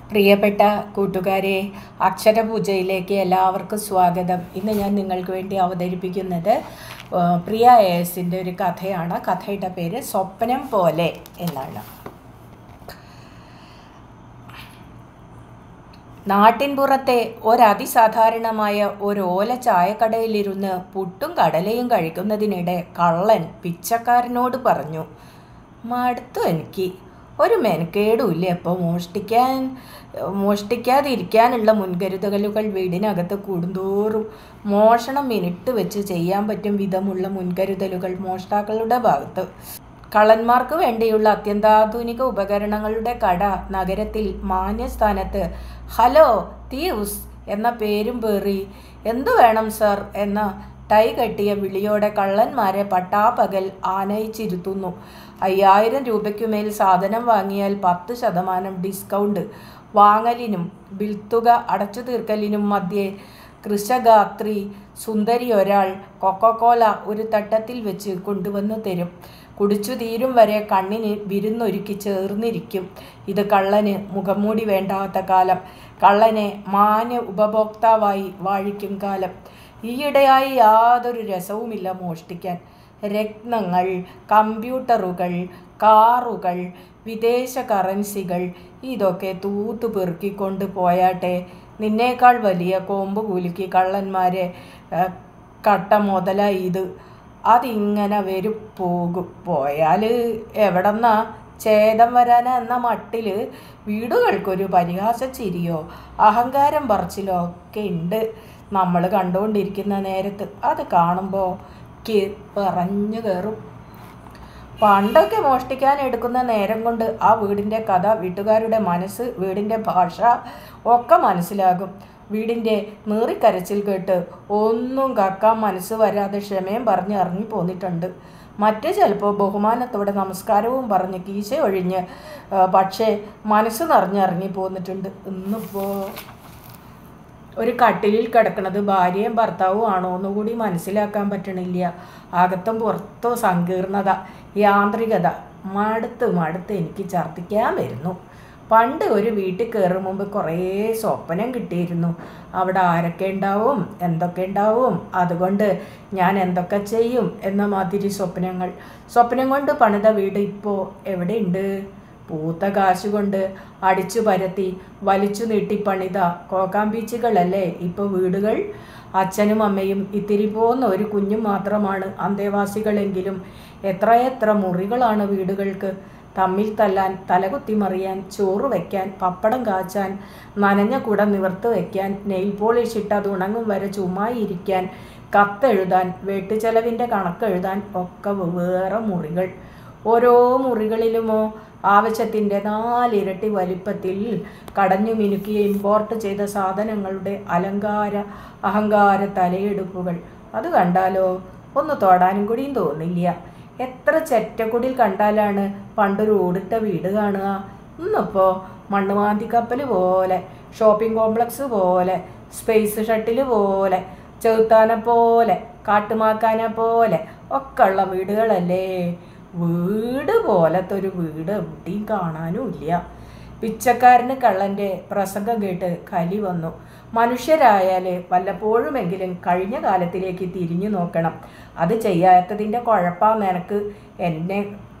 പ്രിയപ്പെട്ട കൂട്ടുകാരെ അക്ഷരപൂജയിലേക്ക് എല്ലാവർക്കും സ്വാഗതം ഇന്ന് ഞാൻ നിങ്ങൾക്ക് വേണ്ടി അവതരിപ്പിക്കുന്നത് ആ, പ്രിയ എസിൻ്റെ ഒരു കഥയാണ് കഥയുടെ പേര് സ്വപ്നം പോലെ എന്നാണ് നാട്ടിൻപുറത്തെ ഒരതിസാധാരണമായ ഒരു ഓല ചായക്കടയിലിരുന്ന് പുട്ടും കടലയും കഴിക്കുന്നതിനിടെ കള്ളൻ പിച്ചക്കാരനോട് പറഞ്ഞു മടുത്തു എനിക്ക് ഒരു മെനക്കേടും ഇല്ല ഇപ്പോൾ മോഷ്ടിക്കാൻ മോഷ്ടിക്കാതിരിക്കാനുള്ള മുൻകരുതലുകൾ വീടിനകത്ത് കൂടുന്തോറും മോഷണം മിനിറ്റ് വെച്ച് ചെയ്യാൻ പറ്റും വിധമുള്ള മുൻകരുതലുകൾ മോഷ്ടാക്കളുടെ ഭാഗത്ത് കള്ളന്മാർക്ക് വേണ്ടിയുള്ള അത്യന്താധുനിക ഉപകരണങ്ങളുടെ കട നഗരത്തിൽ മാന്യസ്ഥാനത്ത് ഹലോ തീവ്സ് എന്ന പേരും പേറി എന്തു വേണം സർ എന്ന ടൈ കെട്ടിയ വിളിയോടെ കള്ളന്മാരെ പട്ടാപ്പകൽ ആനയിച്ചിരുത്തുന്നു അയ്യായിരം രൂപയ്ക്കുമേൽ സാധനം വാങ്ങിയാൽ പത്ത് ശതമാനം ഡിസ്കൗണ്ട് വാങ്ങലിനും ബിൽത്തുക അടച്ചു തീർക്കലിനും മധ്യേ കൃഷഗാത്രി സുന്ദരി ഒരാൾ കൊക്കോക്കോല ഒരു തട്ടത്തിൽ വെച്ച് കൊണ്ടുവന്ന് തരും കുടിച്ചു തീരും വരെ കണ്ണിന് വിരുന്നൊരുക്കി ചേർന്നിരിക്കും ഇത് കള്ളന് മുഖംമൂടി വേണ്ടാത്ത കാലം കള്ളനെ മാന്യ ഉപഭോക്താവായി വാഴിക്കും കാലം ഈയിടെയായി യാതൊരു രസവുമില്ല മോഷ്ടിക്കാൻ രത്നങ്ങൾ കമ്പ്യൂട്ടറുകൾ കാറുകൾ വിദേശ കറൻസികൾ ഇതൊക്കെ തൂത്തു പെറുക്കിക്കൊണ്ട് പോയാട്ടെ നിന്നേക്കാൾ വലിയ കൊമ്പ് കുലുക്കി കള്ളന്മാരെ ഏഹ്, കട്ട മുതല ഇത് അതിങ്ങനെ വരും പോകും പോയാൽ എവിടെന്നാ ഛേദം വരാന എന്ന മട്ടിൽ വീടുകൾക്കൊരു പരിഹാസ ചിരിയോ അഹങ്കാരം പറച്ചിലോ ഒക്കെ ഉണ്ട് നമ്മൾ കണ്ടുകൊണ്ടിരിക്കുന്ന നേരത്ത് അത് കാണുമ്പോൾ പറഞ്ഞു കയറും പണ്ടൊക്കെ മോഷ്ടിക്കാൻ എടുക്കുന്ന നേരം കൊണ്ട് ആ വീടിൻ്റെ കഥ വീട്ടുകാരുടെ മനസ്സ് വീടിൻ്റെ ഭാഷ ഒക്കെ മനസ്സിലാകും വീടിൻ്റെ നീറിക്കരച്ചിൽ കേട്ട് ഒന്നും കക്കാൻ മനസ്സ് വരാതെ ക്ഷമയും പറഞ്ഞ് ഇറങ്ങി പോന്നിട്ടുണ്ട് മറ്റ് ചിലപ്പോൾ ബഹുമാനത്തോടെ നമസ്കാരവും പറഞ്ഞ് കീശ ഒഴിഞ്ഞ് ആ, പക്ഷേ മനസ്സ് നിറഞ്ഞ് ഇറങ്ങി പോന്നിട്ടുണ്ട് ഇന്നിപ്പോൾ ഒരു കട്ടിലിൽ കിടക്കുന്നത് ഭാര്യയും ഭർത്താവും ആണോ എന്നുകൂടി മനസ്സിലാക്കാൻ പറ്റണില്ല അകത്തും പുറത്തോ സങ്കീർണത യാന്ത്രികത മടുത്ത് മടുത്ത് എനിക്ക് ഛർദ്ദിക്കാൻ വരുന്നു പണ്ട് ഒരു വീട്ടിൽ കയറും മുമ്പ് കുറേ സ്വപ്നം കിട്ടിയിരുന്നു അവിടെ ആരൊക്കെ ഉണ്ടാവും എന്തൊക്കെ ഉണ്ടാവും അതുകൊണ്ട് ഞാൻ എന്തൊക്കെ ചെയ്യും എന്ന മാതിരി സ്വപ്നങ്ങൾ സ്വപ്നം കൊണ്ട് പണിത വീട് ഇപ്പോൾ എവിടെയുണ്ട് പൂത്ത കാശുകൊണ്ട് അടിച്ചു പരത്തി വലിച്ചു നീട്ടി പണിത കോക്കാമ്പീച്ചുകളല്ലേ ഇപ്പോൾ വീടുകൾ അച്ഛനും അമ്മയും ഇത്തിരി പോന്ന ഒരു കുഞ്ഞും മാത്രമാണ് അന്തേവാസികളെങ്കിലും എത്രയെത്ര മുറികളാണ് വീടുകൾക്ക് തമ്മിൽ തല്ലാൻ തലകുത്തി മറിയാൻ ചോറ് വയ്ക്കാൻ പപ്പടം കാച്ചാൻ നനഞ്ഞ കുട നിവർത്ത് വയ്ക്കാൻ നെയിൽ പോളിഷ് ഇട്ട് അത് ഉണങ്ങും വരെ ചുമ്മായിരിക്കാൻ കത്തെഴുതാൻ വീട്ടുചെലവിൻ്റെ കണക്കെഴുതാൻ ഒക്കെ വേറെ മുറികൾ ഓരോ മുറികളിലുമോ ആവശ്യത്തിൻ്റെ നാലിരട്ടി വലിപ്പത്തിൽ കടഞ്ഞു മിനുക്കിയ ഇമ്പോർട്ട് ചെയ്ത സാധനങ്ങളുടെ അലങ്കാര അഹങ്കാര തലയെടുപ്പുകൾ അത് കണ്ടാലോ ഒന്ന് തൊടാനും കൂടിയും തോന്നില്ല എത്ര ചെറ്റക്കുടിൽ കണ്ടാലാണ് പണ്ടൊരു ഓടിട്ട വീട് കാണുക ഇന്നിപ്പോൾ മണ്ണുമാന്തി കപ്പൽ പോലെ ഷോപ്പിംഗ് കോംപ്ലക്സ് പോലെ സ്പേസ് ഷട്ടിൽ പോലെ ചെറുത്താനെ പോലെ കാട്ടുമാക്കാനെ പോലെ ഒക്കെ ഉള്ള വീടുകളല്ലേ വീട് പോലത്തെ ഒരു വീട് എവിടെയും കാണാനും ഇല്ല പിച്ചക്കാരന് കള്ളൻ്റെ പ്രസംഗം കേട്ട് കലി വന്നു മനുഷ്യരായാൽ വല്ലപ്പോഴുമെങ്കിലും കഴിഞ്ഞ കാലത്തിലേക്ക് തിരിഞ്ഞു നോക്കണം അത് ചെയ്യാത്തതിൻ്റെ കുഴപ്പാ നിനക്ക് എന്നെ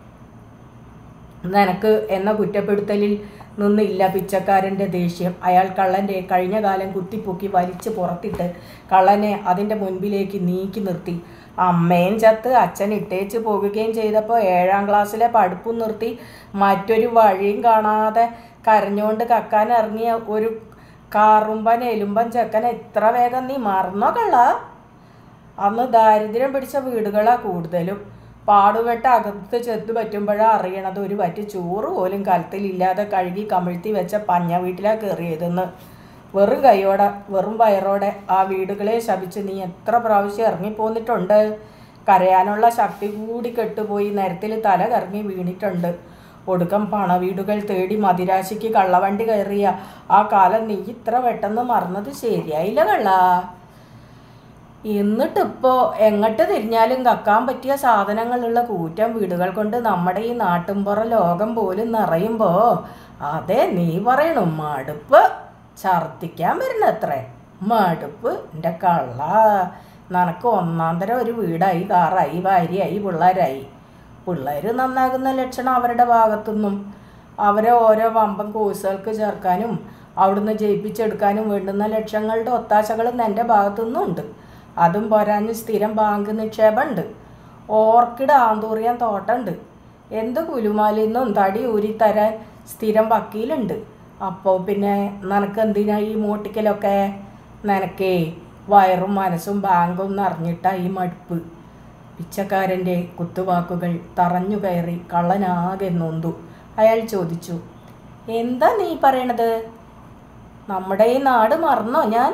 നിനക്ക് എന്ന കുറ്റപ്പെടുത്തലിൽ നിന്നില്ല പിച്ചക്കാരൻ്റെ ദേഷ്യം അയാൾ കള്ളൻ്റെ കഴിഞ്ഞ കാലം കുത്തിപ്പൊക്കി വലിച്ചു പുറത്തിട്ട് കള്ളനെ അതിൻ്റെ മുൻപിലേക്ക് നീക്കി നിർത്തി അമ്മയും ചത്ത് അച്ഛൻ ഇട്ടേച്ച് പോകുകയും ചെയ്തപ്പോൾ ഏഴാം ക്ലാസ്സിലെ പഠിപ്പും നിർത്തി മറ്റൊരു വഴിയും കാണാതെ കരഞ്ഞുകൊണ്ട് കക്കാൻ ഇറങ്ങിയ ഒരു കാറുമ്പൻ എലുമ്പൻ ചെക്കൻ എത്ര വേഗം നീ മറന്നോ കള്ള അന്ന് ദാരിദ്ര്യം പിടിച്ച വീടുകളാ കൂടുതലും പാടുപെട്ട അകത്ത് ചെത്ത് പറ്റുമ്പോഴാ അറിയണത് ഒരു പറ്റി ചോറ് പോലും കലത്തിലില്ലാതെ കഴുകി കമിഴ്ത്തി വെച്ച പഞ്ഞ വീട്ടിലാ കയറിയതെന്ന് വെറും കൈയോടെ വെറും വയറോടെ ആ വീടുകളെ ശപിച്ച് നീ എത്ര പ്രാവശ്യം ഇറങ്ങിപ്പോന്നിട്ടുണ്ട് കരയാനുള്ള ശക്തി കൂടി കെട്ടുപോയി നിരത്തിൽ തല കറങ്ങി വീണിട്ടുണ്ട് ഒടുക്കം പണവീടുകൾ തേടി മദിരാശിക്ക് കള്ളവണ്ടി കയറിയ ആ കാലം നീ ഇത്ര പെട്ടെന്ന് മറന്നത് ശരിയായില്ല കള്ള എന്നിട്ടിപ്പോൾ എങ്ങോട്ട് തിരിഞ്ഞാലും കക്കാൻ പറ്റിയ സാധനങ്ങളുള്ള കൂറ്റം വീടുകൾ കൊണ്ട് നമ്മുടെ ഈ നാട്ടിൻപുറ ലോകം പോലും നിറയുമ്പോൾ അതെ നീ പറയണു മടുപ്പ് ഛർദ്ദിക്കാൻ വരുന്നത്രേ മടുപ്പ് എൻ്റെ കള്ള നിനക്ക് ഒന്നാം തരം ഒരു വീടായി കാറായി ഭാര്യയായി പിള്ളേരായി പിള്ളേർ നന്നാകുന്ന ലക്ഷണം അവരുടെ ഭാഗത്തുനിന്നും അവരെ ഓരോ വമ്പൻ കോഴ്സുകൾക്ക് ചേർക്കാനും അവിടുന്ന് ജയിപ്പിച്ചെടുക്കാനും വേണ്ടുന്ന ലക്ഷ്യങ്ങളുടെ ഒത്താശകളും എൻ്റെ ഭാഗത്തുനിന്നും ഉണ്ട് അതും പോരാഞ്ഞ് സ്ഥിരം ബാങ്ക് നിക്ഷേപമുണ്ട് ഓർക്കിഡ് ആന്തൂറിയാൻ തോട്ടമുണ്ട് എന്ത് കുലുമാലിന്നും തടി ഊരിത്തരാൻ സ്ഥിരം വക്കീലുണ്ട് അപ്പോൾ പിന്നെ നിനക്ക് എന്തിനാ ഈ മൂട്ടിക്കലൊക്കെ നിനക്കേ വയറും മനസ്സും ബാങ്കും നിറഞ്ഞിട്ടാ ഈ മടുപ്പ് പിച്ചക്കാരൻ്റെ കുത്തുവാക്കുകൾ തറഞ്ഞു കയറി കള്ളനാകെ നൊന്തു അയാൾ ചോദിച്ചു എന്താ നീ പറയണത് നമ്മുടെ ഈ നാട് മറന്നോ ഞാൻ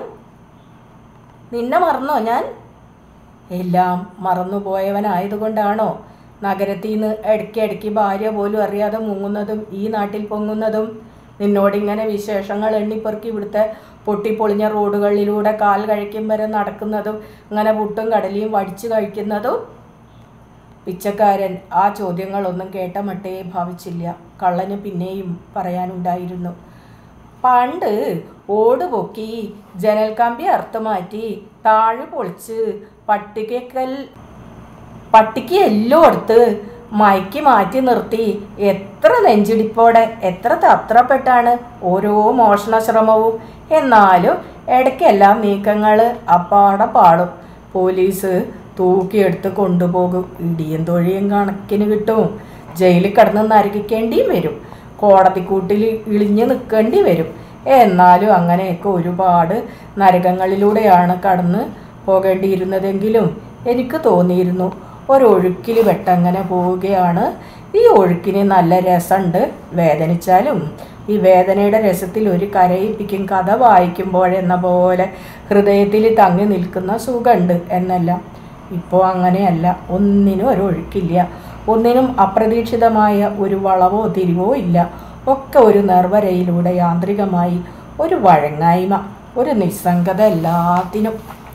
നിന്നെ മറന്നോ ഞാൻ എല്ലാം മറന്നുപോയവനായതുകൊണ്ടാണോ നഗരത്തിൽ നിന്ന് ഇടയ്ക്കിടയ്ക്ക് ഭാര്യ പോലും അറിയാതെ മുങ്ങുന്നതും ഈ നാട്ടിൽ പൊങ്ങുന്നതും നിന്നോടിങ്ങനെ വിശേഷങ്ങൾ എണ്ണിപ്പെറുക്കി ഇവിടുത്തെ പൊട്ടിപ്പൊളിഞ്ഞ റോഡുകളിലൂടെ കാൽ കഴിക്കും വരെ നടക്കുന്നതും ഇങ്ങനെ പുട്ടും കടലിയും വടിച്ചു കഴിക്കുന്നതും പിച്ചക്കാരൻ ആ ചോദ്യങ്ങളൊന്നും കേട്ട മട്ടേ ഭാവിച്ചില്ല കള്ളന് പിന്നെയും പറയാനുണ്ടായിരുന്നു പണ്ട് ഓട് പൊക്കി ജനൽ കമ്പി അറുത്ത് മാറ്റി താഴെ പൊളിച്ച് പട്ടികക്കൽ പട്ടിക്ക് എല്ലാം എടുത്ത് മയക്കി മാറ്റി നിർത്തി എത്ര നെഞ്ചിടിപ്പോടെ എത്ര തത്രപ്പെട്ടാണ് ഓരോ മോഷണ ശ്രമവും എന്നാലും ഇടയ്ക്കെല്ലാം നീക്കങ്ങൾ അപ്പാടെ പാടും പോലീസ് തൂക്കിയെടുത്ത് കൊണ്ടുപോകും ഇടിയും തൊഴിയും കണക്കിന് കിട്ടും ജയിലിൽ കിടന്ന് നരകിക്കേണ്ടിയും വരും കോടതിക്കൂട്ടിൽ ഇളിഞ്ഞു നിൽക്കേണ്ടി വരും എന്നാലും അങ്ങനെയൊക്കെ ഒരുപാട് നരകങ്ങളിലൂടെയാണ് കടന്ന് പോകേണ്ടിയിരുന്നതെങ്കിലും എനിക്ക് തോന്നിയിരുന്നു ഒരൊഴുക്കിൽ വെട്ടങ്ങനെ പോവുകയാണ് ഈ ഒഴുക്കിന് നല്ല രസമുണ്ട് വേദനിച്ചാലും ഈ വേദനയുടെ രസത്തിൽ ഒരു കരയിപ്പിക്കും കഥ വായിക്കുമ്പോഴെന്ന പോലെ ഹൃദയത്തിൽ തങ്ങി നിൽക്കുന്ന സുഖമുണ്ട് എന്നെല്ലാം ഇപ്പോൾ അങ്ങനെയല്ല ഒന്നിനും ഒരു ഒഴുക്കില്ല ഒന്നിനും അപ്രതീക്ഷിതമായ ഒരു വളവോ തിരിവോ ഇല്ല ഒക്കെ ഒരു നിർവരയിലൂടെ യാന്ത്രികമായി ഒരു വഴങ്ങായ്മ ഒരു നിസ്സംഗത എല്ലാത്തിനും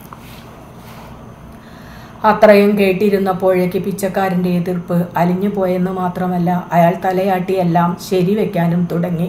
അത്രയും കേട്ടിരുന്നപ്പോഴേക്ക് പിച്ചക്കാരൻ്റെ എതിർപ്പ് അലിഞ്ഞു പോയെന്ന് മാത്രമല്ല അയാൾ തലയാട്ടി എല്ലാം ശരിവെക്കാനും തുടങ്ങി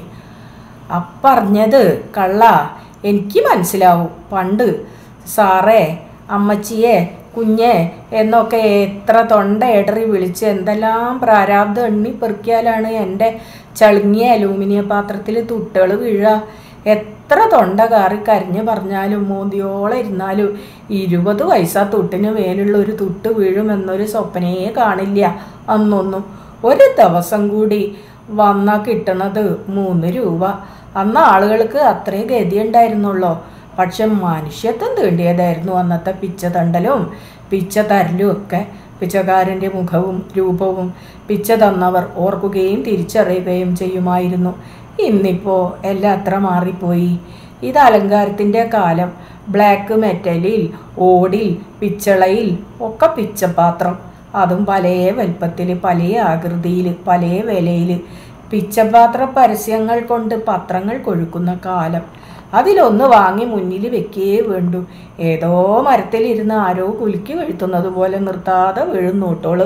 അപ്പറഞ്ഞത് കള്ള എനിക്ക് മനസ്സിലാവും പണ്ട് സാറേ അമ്മച്ചിയെ കുഞ്ഞെ എന്നൊക്കെ എത്ര തൊണ്ട ഇടറി വിളിച്ച് എന്തെല്ലാം പ്രാരാബ്ദം എണ്ണി പെറുക്കിയാലാണ് എൻ്റെ ചളുങ്ങിയ അലൂമിനിയം പാത്രത്തിൽ തുട്ടുകൾ വീഴുക എത്ര തൊണ്ട കാറി കരഞ്ഞു പറഞ്ഞാലും മോന്തിയോളം ഇരുന്നാലും ഇരുപത് പൈസ തുട്ടിന് മേലുള്ള ഒരു തുട്ട് വീഴുമെന്നൊരു സ്വപ്നയെ കാണില്ല അന്നൊന്നും ഒരു ദിവസം കൂടി വന്നാൽ കിട്ടണത് മൂന്ന് രൂപ അന്ന് ആളുകൾക്ക് അത്രേ ഗതിയുണ്ടായിരുന്നുള്ളൂ പക്ഷെ മനുഷ്യത്വം തീണ്ടിയതായിരുന്നു അന്നത്തെ പിച്ച തണ്ടലും പിച്ച തരലും ഒക്കെ പിച്ചക്കാരൻ്റെ മുഖവും രൂപവും പിച്ച തന്നവർ ഓർക്കുകയും തിരിച്ചറിയുകയും ചെയ്യുമായിരുന്നു ഇന്നിപ്പോൾ എല്ലാം അത്ര മാറിപ്പോയി ഇത് അലങ്കാരത്തിൻ്റെ കാലം ബ്ലാക്ക് മെറ്റലിൽ ഓടിൽ പിച്ചളയിൽ ഒക്കെ പിച്ചപാത്രം അതും പല വലുപ്പത്തിൽ പല ആകൃതിയിൽ പല വിലയിൽ പിച്ചപാത്ര പരസ്യങ്ങൾ കൊണ്ട് പത്രങ്ങൾ കൊഴുക്കുന്ന കാലം അതിലൊന്ന് വാങ്ങി മുന്നിൽ വെക്കേ വേണ്ടു ഏതോ മരത്തിലിരുന്ന് ആരോ കുലുക്കി വീഴ്ത്തുന്നത് പോലെ നിർത്താതെ വീഴുന്നോട്ടോള്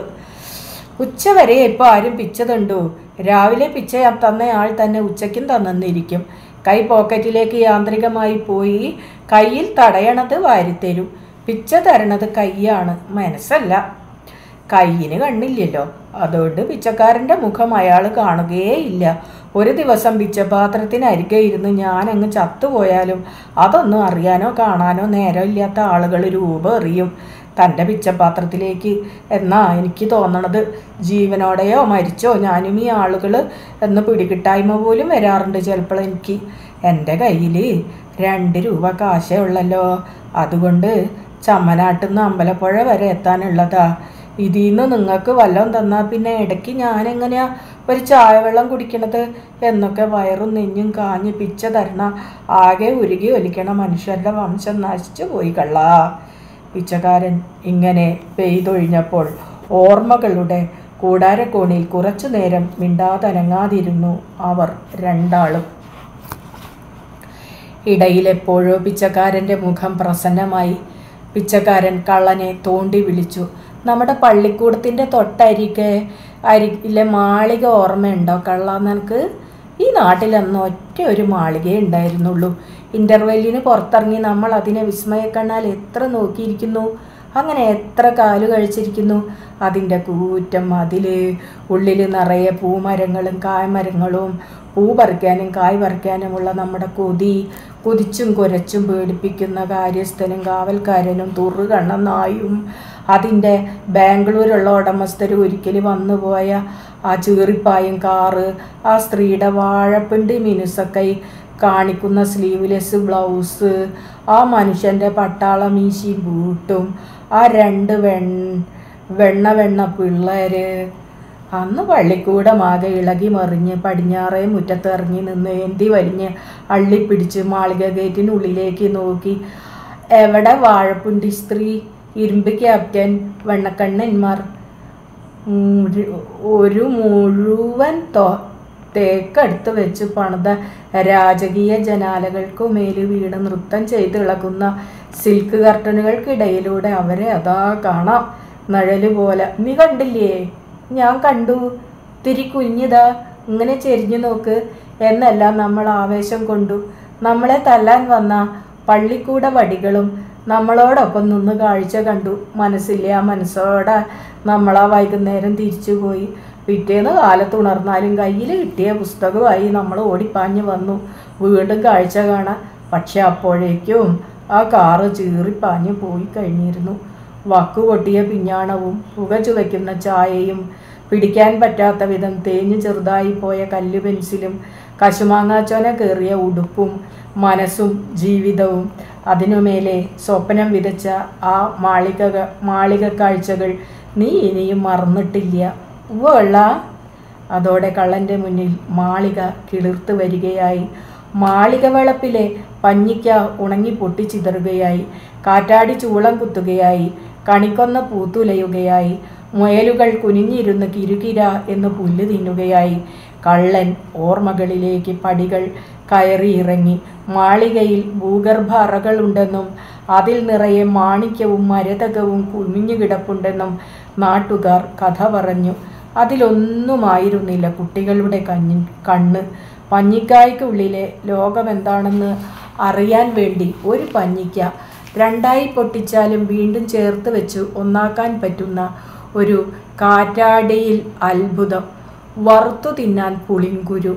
ഉച്ചവരെ ഇപ്പോൾ ആരും പിച്ച തണ്ടു രാവിലെ പിച്ച തന്നയാൾ തന്നെ ഉച്ചയ്ക്കും തന്നെന്നിരിക്കും കൈ പോക്കറ്റിലേക്ക് യാന്ത്രികമായി പോയി കയ്യിൽ തടയണത് വാരിത്തരും പിച്ച തരണത് കൈയാണ് മനസ്സല്ല കയ്യിന് കണ്ണില്ലല്ലോ അതുകൊണ്ട് പിച്ചക്കാരൻ്റെ മുഖം അയാൾ കാണുകയേയില്ല ഒരു ദിവസം പിച്ചപാത്രത്തിനരികെ ഇരുന്ന് ഞാൻ അങ്ങ് ചത്തുപോയാലും അതൊന്നും അറിയാനോ കാണാനോ നേരമില്ലാത്ത ആളുകൾ രൂപം എറിയും തൻ്റെ പിച്ചപാത്രത്തിലേക്ക് എന്നാ എനിക്ക് തോന്നണത് ജീവനോടെയോ മരിച്ചോ ഞാനും ഈ ആളുകൾ എന്ന് പിടികിട്ടായ്മ പോലും വരാറുണ്ട് ചിലപ്പോൾ എനിക്ക് എൻ്റെ കയ്യിൽ രണ്ട് രൂപ കാശേ ഉള്ളല്ലോ അതുകൊണ്ട് ചമ്മനാട്ടുന്ന അമ്പലപ്പുഴ വരെ എത്താനുള്ളതാ ഇതിൽ നിന്ന് നിങ്ങൾക്ക് വല്ലതും തന്നാൽ പിന്നെ ഇടയ്ക്ക് ഞാൻ എങ്ങനെയാ ഒരു ചായ വെള്ളം കുടിക്കണത് എന്നൊക്കെ വയറും നെഞ്ഞും കാഞ്ഞ് പിച്ച തരണ ആകെ ഉരുകി ഒലിക്കണ മനുഷ്യരുടെ വംശം നശിച്ചു പോയി കള്ളാ പിച്ചക്കാരൻ ഇങ്ങനെ പെയ്തൊഴിഞ്ഞപ്പോൾ ഓർമ്മകളുടെ കൂടാരക്കോണിൽ കുറച്ചു നേരം മിണ്ടാതനങ്ങാതിരുന്നു അവർ രണ്ടാളും ഇടയിൽ എപ്പോഴോ പിച്ചക്കാരൻ്റെ മുഖം പ്രസന്നമായി പിച്ചക്കാരൻ കള്ളനെ തോണ്ടി വിളിച്ചു നമ്മുടെ പള്ളിക്കൂടത്തിൻ്റെ തൊട്ടരികെ അരികിലെ മാളിക ഓർമ്മയുണ്ടോ കള്ള നിനക്ക് ഈ നാട്ടിൽ അന്ന് ഒറ്റ ഒരു മാളികയെ ഉണ്ടായിരുന്നുള്ളൂ ഇൻ്റർവെല്ലിന് പുറത്തിറങ്ങി നമ്മൾ അതിനെ വിസ്മയക്കണ്ണാൽ എത്ര നോക്കിയിരിക്കുന്നു അങ്ങനെ എത്ര കാലു കഴിച്ചിരിക്കുന്നു അതിൻ്റെ കൂറ്റം അതിൽ ഉള്ളിൽ നിറയെ പൂമരങ്ങളും കായ്മരങ്ങളും പൂ പറിക്കാനും കായ് പറിക്കാനുമുള്ള നമ്മുടെ കൊതി കുതിച്ചും കുരച്ചും പേടിപ്പിക്കുന്ന കാര്യസ്ഥനും കാവൽക്കാരനും തുറു കണ്ണനായും അതിൻ്റെ ബാംഗ്ലൂരുള്ള ഉടമസ്ഥർ ഒരിക്കൽ വന്നുപോയ ആ ചീറിപ്പായും കാറ് ആ സ്ത്രീയുടെ വാഴപ്പിണ്ടി മിനുസക്കൈ കാണിക്കുന്ന സ്ലീവ്ലെസ് ബ്ലൗസ് ആ മനുഷ്യൻ്റെ പട്ടാള മീശയും ബൂട്ടും ആ രണ്ട് വെൺ വെണ്ണ വെണ്ണ പിള്ളേര് അന്ന് പള്ളിക്കൂടമാകെ ഇളകി മറിഞ്ഞ് പടിഞ്ഞാറേ മുറ്റത്ത് ഇറങ്ങി നിന്ന് എന്തി വലിഞ്ഞ് അള്ളിപ്പിടിച്ച് മാളിക ഗേറ്റിനുള്ളിലേക്ക് നോക്കി എവിടെ വാഴപ്പുണ്ടി സ്ത്രീ ഇരുമ്പ് ക്യാപ്റ്റൻ വെണ്ണക്കണ്ണന്മാർ ഒരു- ഒരു മുഴുവൻ തോ തേക്കടുത്ത് വെച്ച് പണിത രാജകീയ ജനാലകൾക്കു മേല് വീണ് നൃത്തം ചെയ്ത് ഇളകുന്ന സിൽക്ക് കർട്ടനുകൾക്കിടയിലൂടെ അവരെ അതാ കാണാം നിഴല് പോലെ നീ കണ്ടില്ലേ ഞാൻ കണ്ടു തിരി കുഞ്ഞിതാ ഇങ്ങനെ ചെരിഞ്ഞു നോക്ക് എന്നെല്ലാം നമ്മൾ ആവേശം കൊണ്ടു നമ്മളെ തല്ലാൻ വന്ന പള്ളിക്കൂട വടികളും നമ്മളോടൊപ്പം നിന്ന് കാഴ്ച കണ്ടു മനസ്സില്ല മനസ്സോടെ നമ്മളാ വൈകുന്നേരം തിരിച്ചുപോയി പിറ്റേന്ന് കാലത്ത് ഉണർന്നാലും കയ്യിൽ കിട്ടിയ പുസ്തകമായി നമ്മൾ ഓടിപ്പാഞ്ഞ് വന്നു വീണ്ടും കാഴ്ച കാണാൻ പക്ഷെ അപ്പോഴേക്കും ആ കാറ് ചീറിപ്പാഞ്ഞ് പോയി കഴിഞ്ഞിരുന്നു വക്കു പൊട്ടിയ പിഞ്ഞാണവും പുക ചുവയ്ക്കുന്ന ചായയും പിടിക്കാൻ പറ്റാത്ത വിധം തേഞ്ഞു ചെറുതായി പോയ കല്ല് പെൻസിലും കശുമാങ്ങാച്ചോന കയറിയ ഉടുപ്പും മനസ്സും ജീവിതവും അതിനുമേലെ സ്വപ്നം വിതച്ച ആ മാളിക മാളിക കാഴ്ചകൾ നീ ഇനിയും മറന്നിട്ടില്ല ഉവ്വള്ള അതോടെ കള്ളൻ്റെ മുന്നിൽ മാളിക കിളിർത്ത് വരികയായി മാളിക വെളപ്പിലെ പഞ്ഞിക്ക ഉണങ്ങി പൊട്ടിച്ചിതറുകയായി കാറ്റാടി ചൂളം കുത്തുകയായി കണിക്കൊന്ന പൂത്തുലയുകയായി മുയലുകൾ കുനിഞ്ഞിരുന്ന് കിരുകിര എന്ന് പുല്ല് തിന്നുകയായി കള്ളൻ ഓർമ്മകളിലേക്ക് പടികൾ കയറിയിറങ്ങി മാളികയിൽ ഭൂഗർഭ അറകളുണ്ടെന്നും അതിൽ നിറയെ മാണിക്യവും മരതകവും കുമിഞ്ഞു കിടപ്പുണ്ടെന്നും നാട്ടുകാർ കഥ പറഞ്ഞു അതിലൊന്നുമായിരുന്നില്ല കുട്ടികളുടെ കഞ്ഞി കണ്ണ് പഞ്ഞിക്കായ്ക്കുള്ളിലെ ലോകമെന്താണെന്ന് അറിയാൻ വേണ്ടി ഒരു പഞ്ഞിക്ക രണ്ടായി പൊട്ടിച്ചാലും വീണ്ടും ചേർത്ത് വെച്ച് ഒന്നാക്കാൻ പറ്റുന്ന ഒരു കാറ്റാടിയിൽ അത്ഭുതം വറുത്തു തിന്നാൻ പുളിങ്കുരു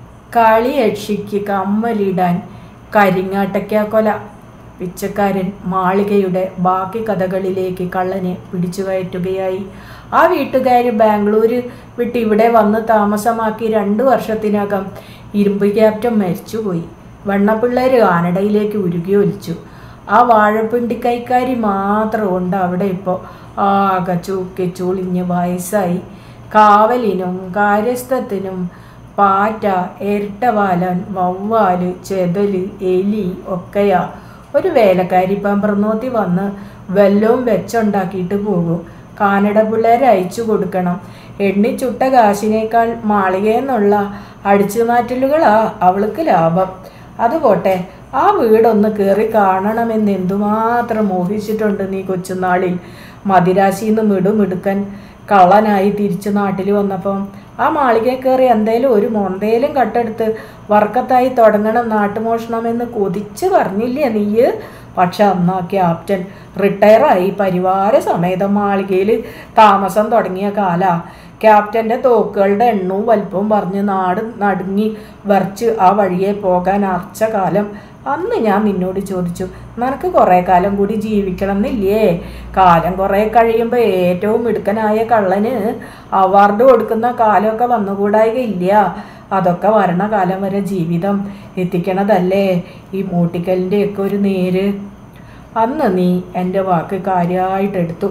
കളിയക്ഷിക്ക് കമ്മലിടാൻ കരിങ്ങാട്ടയ്ക്ക കൊല പിച്ചക്കാരൻ മാളികയുടെ ബാക്കി കഥകളിലേക്ക് കള്ളനെ പിടിച്ചു കയറ്റുകയായി ആ വീട്ടുകാർ ബാംഗ്ലൂര് വിട്ട് ഇവിടെ വന്ന് താമസമാക്കി രണ്ടു വർഷത്തിനകം ഇരുമ്പ് ക്യാപ്റ്റൻ മരിച്ചുപോയി വണ്ണപ്പിള്ളേര് കാനഡയിലേക്ക് ഉരുകി ഒലിച്ചു ആ വാഴപ്പിണ്ടി കൈക്കാരി മാത്രം ഉണ്ട് അവിടെ ഇപ്പോൾ ആകെ ചൂക്കി ചുളിഞ്ഞ് വയസ്സായി കാവലിനും കാര്യസ്ഥത്തിനും പാറ്റ ഇരട്ടവാലൻ വവ്വാല് ചെതല് എലി ഒക്കെയാ ഒരു വേലക്കാരി പമ്പർന്നോത്തി വന്ന് വെല്ലവും വെച്ചുണ്ടാക്കിയിട്ട് പോകും കാനഡ പിള്ളേരെ അയച്ചു കൊടുക്കണം എണ്ണിച്ചുട്ട കാശിനേക്കാൾ മാളികയെന്നുള്ള അടിച്ചുമാറ്റലുകളാ അവൾക്ക് ലാഭം അതുപോട്ടെ ആ വീടൊന്ന് കയറി കാണണമെന്ന് എന്തുമാത്രം മോഹിച്ചിട്ടുണ്ട് നീ കൊച്ചുനാളിൽ മദിരാശിന്ന് മിടുമിടുക്കൻ കള്ളനായി തിരിച്ചു നാട്ടിൽ വന്നപ്പം ആ മാളികയിൽ കയറി എന്തേലും ഒരു മൊന്തേലും കട്ടെടുത്ത് വർക്കത്തായി തുടങ്ങണം നാട്ടുമോഷണമെന്ന് കൊതിച്ച് പറഞ്ഞില്ലേ നീയ് പക്ഷെ അന്ന് ആ ക്യാപ്റ്റൻ റിട്ടയറായി പരിവാര സമേതം മാളികയിൽ താമസം തുടങ്ങിയ കാല ക്യാപ്റ്റൻ്റെ തോക്കുകളുടെ എണ്ണവും വലിപ്പവും പറഞ്ഞ് നാട് നടുങ്ങി വരച്ച് ആ വഴിയെ പോകാൻ അർച്ച കാലം അന്ന് ഞാൻ നിന്നോട് ചോദിച്ചു നിനക്ക് കുറേ കാലം കൂടി ജീവിക്കണം എന്നില്ലേ കാലം കുറേ കഴിയുമ്പോൾ ഏറ്റവും മിടുക്കനായ കള്ളന് അവാർഡ് കൊടുക്കുന്ന കാലമൊക്കെ വന്നുകൂടായികയില്ല അതൊക്കെ വരണ കാലം വരെ ജീവിതം എത്തിക്കണതല്ലേ ഈ മൂട്ടിക്കലിൻ്റെയൊക്കെ ഒരു നേര് അന്ന് നീ എൻ്റെ വാക്ക് കാര്യമായിട്ടെടുത്തു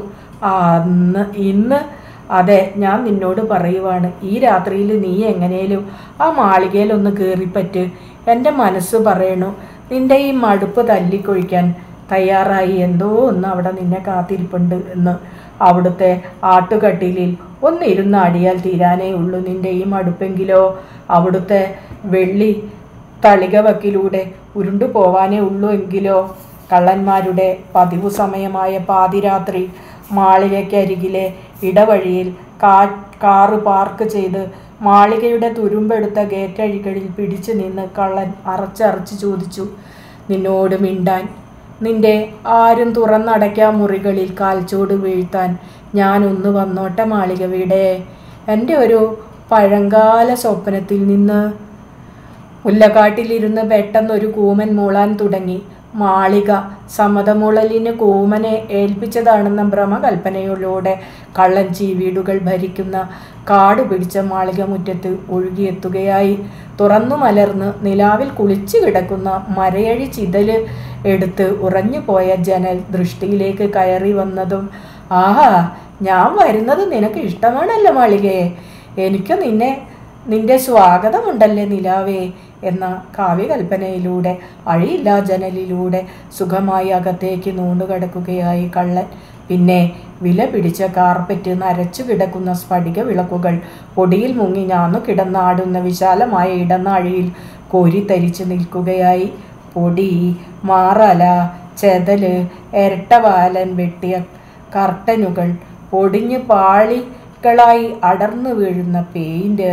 അന്ന് ഇന്ന് അതെ ഞാൻ നിന്നോട് പറയുവാണ് ഈ രാത്രിയിൽ നീ എങ്ങനെയും ആ മാളികയിലൊന്ന് കയറിപ്പറ്റ് എൻ്റെ മനസ്സ് പറയണു നിന്റെ ഈ മടുപ്പ് തല്ലിക്കൊഴിക്കാൻ തയ്യാറായി എന്തോ ഒന്ന് അവിടെ നിന്നെ കാത്തിരിപ്പുണ്ട് എന്ന് അവിടുത്തെ ആട്ടുകട്ടിലിൽ ഒന്നിരുന്ന് അടിയാൽ തീരാനേ ഉള്ളൂ നിന്റെ ഈ മടുപ്പെങ്കിലോ അവിടുത്തെ വെള്ളി തളിക വക്കിലൂടെ ഉരുണ്ടു പോവാനേ ഉള്ളൂ എങ്കിലോ കള്ളന്മാരുടെ പതിവു സമയമായ പാതിരാത്രി മാളികയ്ക്കരികിലെ ഇടവഴിയിൽ കാ കാറ് പാർക്ക് ചെയ്ത് മാളികയുടെ തുരുമ്പെടുത്ത ഗേറ്റഴികളിൽ പിടിച്ചു നിന്ന് കള്ളൻ അറച്ചറച്ച് ചോദിച്ചു നിന്നോട് മിണ്ടാൻ നിന്റെ ആരും തുറന്നടയ്ക്കാ മുറികളിൽ കാൽച്ചോട് വീഴ്ത്താൻ ഞാനൊന്ന് വന്നോട്ടെ മാളിക വീടേ എൻ്റെ ഒരു പഴങ്കാല സ്വപ്നത്തിൽ നിന്ന് മുല്ലക്കാട്ടിലിരുന്ന് പെട്ടെന്നൊരു കൂമൻ മൂളാൻ തുടങ്ങി മാളിക സമതമുളലിന് കൂമനെ ഏൽപ്പിച്ചതാണെന്ന ഭ്രമകൽപ്പനയിലൂടെ കള്ളൻ ചീവീടുകൾ ഭരിക്കുന്ന കാട് പിടിച്ച മാളിക മുറ്റത്ത് ഒഴുകിയെത്തുകയായി തുറന്നു മലർന്ന് നിലാവിൽ കുളിച്ചു കിടക്കുന്ന മരയഴി ചിതല് എടുത്ത് ഉറഞ്ഞുപോയ ജനൽ ദൃഷ്ടിയിലേക്ക് കയറി വന്നതും ആഹാ ഞാൻ വരുന്നത് നിനക്ക് ഇഷ്ടമാണല്ലോ മാളികയെ എനിക്ക് നിന്നെ നിന്റെ സ്വാഗതമുണ്ടല്ലേ നിലാവേ എന്ന കാവ്യകൽപ്പനയിലൂടെ അഴിയില്ലാ ജനലിലൂടെ സുഖമായി അകത്തേക്ക് നൂണ്ടുകിടക്കുകയായി കള്ളൻ പിന്നെ വില പിടിച്ച കാർപ്പറ്റ് നരച്ചു കിടക്കുന്ന സ്ഫടിക വിളക്കുകൾ പൊടിയിൽ മുങ്ങി ഞാന്നു കിടന്നാടുന്ന വിശാലമായ ഇടനാഴിയിൽ കോരിത്തരിച്ചു നിൽക്കുകയായി പൊടി മാറല ചെതല് ഇരട്ടവാലൻ വെട്ടിയ കർട്ടനുകൾ പൊടിഞ്ഞു പാളികളായി അടർന്നു വീഴുന്ന പെയിന്റ്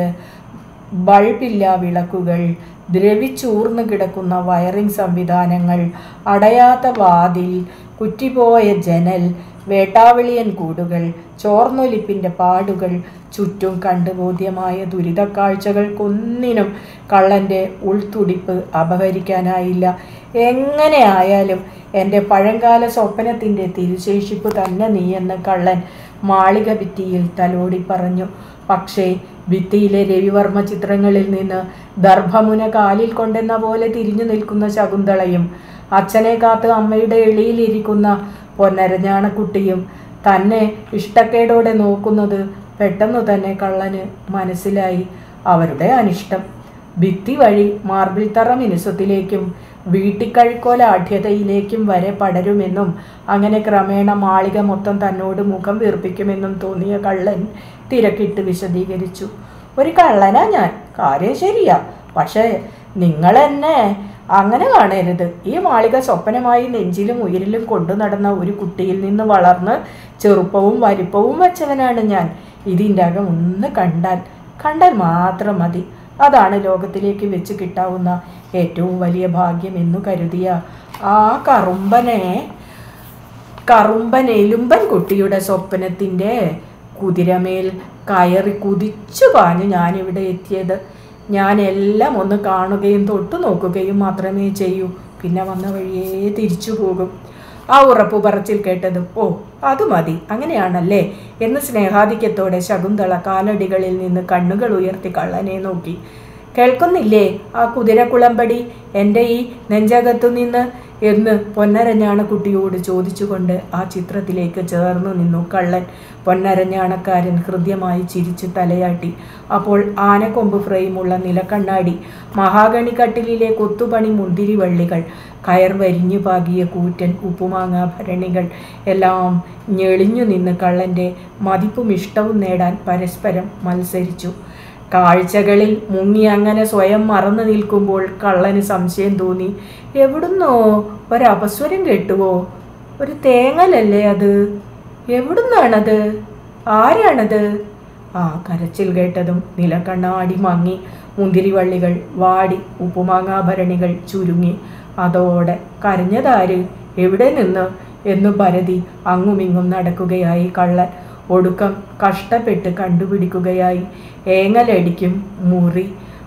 ബൾബില്ല വിളക്കുകൾ ദ്രവിച്ചൂർന്നു കിടക്കുന്ന വയറിംഗ് സംവിധാനങ്ങൾ അടയാത്ത വാതിൽ കുറ്റിപോയ ജനൽ വേട്ടാവിളിയൻ കൂടുകൾ ചോർന്നൊലിപ്പിൻ്റെ പാടുകൾ ചുറ്റും കണ്ടുബോധ്യമായ ദുരിതക്കാഴ്ചകൾക്കൊന്നിനും കള്ളൻ്റെ ഉൾത്തുടിപ്പ് അപഹരിക്കാനായില്ല എങ്ങനെ ആയാലും എൻ്റെ പഴങ്കാല സ്വപ്നത്തിൻ്റെ തിരുശേഷിപ്പ് തന്നെ നീയെന്ന് കള്ളൻ മാളിക ഭിത്തിയിൽ തലോടി പറഞ്ഞു പക്ഷേ ഭിത്തിയിലെ രവിവർമ്മ ചിത്രങ്ങളിൽ നിന്ന് ദർഭമുന കാലിൽ കൊണ്ടെന്ന പോലെ തിരിഞ്ഞു നിൽക്കുന്ന ശകുന്തളയും അച്ഛനെ കാത്ത് അമ്മയുടെ എളിയിലിരിക്കുന്ന പൊന്നരഞ്ഞാണക്കുട്ടിയും തന്നെ ഇഷ്ടക്കേടോടെ നോക്കുന്നത് പെട്ടെന്നു തന്നെ കള്ളന് മനസ്സിലായി അവരുടെ അനിഷ്ടം ഭിത്തി വഴി മാർബിൾ തറ മിനുസത്തിലേക്കും വീട്ടിക്കഴിക്കോല ആഢ്യതയിലേക്കും വരെ പടരുമെന്നും അങ്ങനെ ക്രമേണ മാളിക മൊത്തം തന്നോട് മുഖം വീർപ്പിക്കുമെന്നും തോന്നിയ കള്ളൻ തിരക്കിട്ട് വിശദീകരിച്ചു ഒരു കള്ളനാ ഞാൻ കാര്യം ശരിയാ പക്ഷേ നിങ്ങൾ എന്നെ അങ്ങനെ കാണരുത് ഈ മാളിക സ്വപ്നമായി നെഞ്ചിലും ഉയരിലും കൊണ്ടു നടന്ന ഒരു കുട്ടിയിൽ നിന്ന് വളർന്ന് ചെറുപ്പവും വലിപ്പവും വെച്ചവനാണ് ഞാൻ ഇതിൻ്റെ അകം ഒന്ന് കണ്ടാൽ കണ്ടാൽ മാത്രം മതി അതാണ് ലോകത്തിലേക്ക് വെച്ച് കിട്ടാവുന്ന ഏറ്റവും വലിയ ഭാഗ്യം എന്നു കരുതിയ ആ കറുമ്പനെ കറുമ്പൻ എലുമ്പൻ കുട്ടിയുടെ സ്വപ്നത്തിൻ്റെ കുതിരമേൽ കയറി കുതിച്ചു പാഞ്ഞ് ഞാനിവിടെ എത്തിയത് ഞാൻ എല്ലാം ഒന്ന് കാണുകയും തൊട്ടു നോക്കുകയും മാത്രമേ ചെയ്യൂ പിന്നെ വന്ന വഴിയേ തിരിച്ചു പോകും ആ ഉറപ്പ് പറച്ചിൽ കേട്ടതും ഓ അത് മതി അങ്ങനെയാണല്ലേ എന്ന് സ്നേഹാധിക്യത്തോടെ ശകുന്തള കാലടികളിൽ നിന്ന് കണ്ണുകൾ ഉയർത്തി കള്ളനെ നോക്കി കേൾക്കുന്നില്ലേ ആ കുതിരക്കുളമ്പടി എൻ്റെ ഈ നെഞ്ചകത്തു നിന്ന് എന്ന് പൊന്നരഞ്ഞാണ് കുട്ടിയോട് ചോദിച്ചുകൊണ്ട് ആ ചിത്രത്തിലേക്ക് ചേർന്നു നിന്നു കള്ളൻ പൊന്നരഞ്ഞാണക്കാരൻ ഹൃദ്യമായി ചിരിച്ച് തലയാട്ടി അപ്പോൾ ആനക്കൊമ്പ് ഫ്രെയിമുള്ള നിലക്കണ്ണാടി മഹാഗണി കട്ടിലിലെ കൊത്തുപണി മുന്തിരി വള്ളികൾ കയർ വരിഞ്ഞു പാകിയ കൂറ്റൻ ഉപ്പുമാങ്ങ ഭരണികൾ എല്ലാം ഞെളിഞ്ഞു നിന്ന് കള്ളൻ്റെ മതിപ്പും ഇഷ്ടവും നേടാൻ പരസ്പരം മത്സരിച്ചു കാഴ്ചകളിൽ മുങ്ങി അങ്ങനെ സ്വയം മറന്നു നിൽക്കുമ്പോൾ കള്ളന് സംശയം തോന്നി എവിടുന്നോ ഒരപസ്വരം കേട്ടുവോ ഒരു തേങ്ങലല്ലേ അത് എവിടുന്നാണത് ആരാണത് ആ കരച്ചിൽ കേട്ടതും നിലക്കണ്ണാടി മങ്ങി മുന്തിരിവള്ളികൾ വാടി ഉപ്പുമാങ്ങാഭരണികൾ ചുരുങ്ങി അതോടെ കരഞ്ഞതാര് എവിടെ നിന്ന് എന്നു ഭരതി അങ്ങുമിങ്ങും നടക്കുകയായി കള്ളൻ ഒടുക്കം കഷ്ടപ്പെട്ട് കണ്ടുപിടിക്കുകയായി ഏങ്ങലടിക്കും മുറി